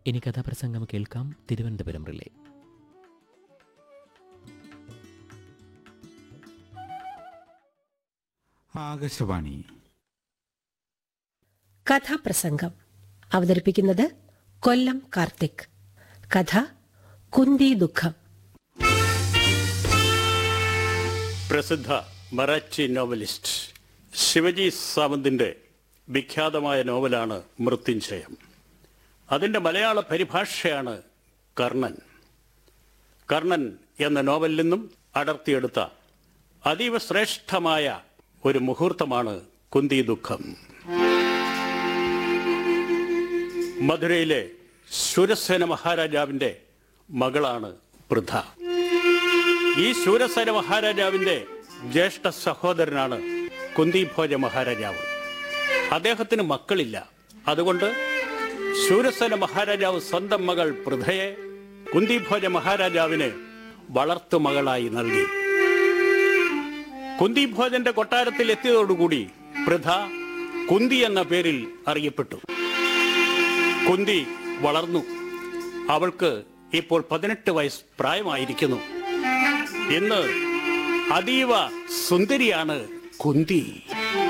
ഇനി കഥാപ്രസംഗം കേൾക്കാം തിരുവനന്തപുരം റിലേ ആകാശവാണി കഥാപ്രസംഗം അവതരിപ്പിക്കുന്നത് കൊല്ലം കാർത്തിക് കഥ കുന്തി ദുഃഖം പ്രസിദ്ധ മറാഠി നോവലിസ്റ്റ് ശിവജി സാവന്തിന്റെ വിഖ്യാതമായ നോവലാണ് മൃത്യുഞ്ജയം അതിന്റെ മലയാള പരിഭാഷയാണ് കർണൻ കർണൻ എന്ന നോവലിൽ നിന്നും അടർത്തിയെടുത്ത അതീവ ശ്രേഷ്ഠമായ ഒരു മുഹൂർത്തമാണ് കുന്തി ദുഃഖം മധുരയിലെ ശൂരസേന മഹാരാജാവിന്റെ മകളാണ് പൃഥ ഈ ശൂരസേന മഹാരാജാവിന്റെ ജ്യേഷ്ഠ സഹോദരനാണ് കുന്തിഭോജ മഹാരാജാവ് അദ്ദേഹത്തിന് മക്കളില്ല അതുകൊണ്ട് ശൂരസേന മഹാരാജാവ് സ്വന്തം മകൾ പൃഥയെ കുന്തിഭോജ മഹാരാജാവിന് വളർത്തു മകളായി നൽകി കുന്തിഭോജന്റെ കൊട്ടാരത്തിൽ എത്തിയതോടുകൂടി പൃഥ കുന്തി എന്ന പേരിൽ അറിയപ്പെട്ടു കുന്തി വളർന്നു അവൾക്ക് ഇപ്പോൾ പതിനെട്ട് വയസ്സ് പ്രായമായിരിക്കുന്നു ഇന്ന് അതീവ സുന്ദരിയാണ് കുന്തി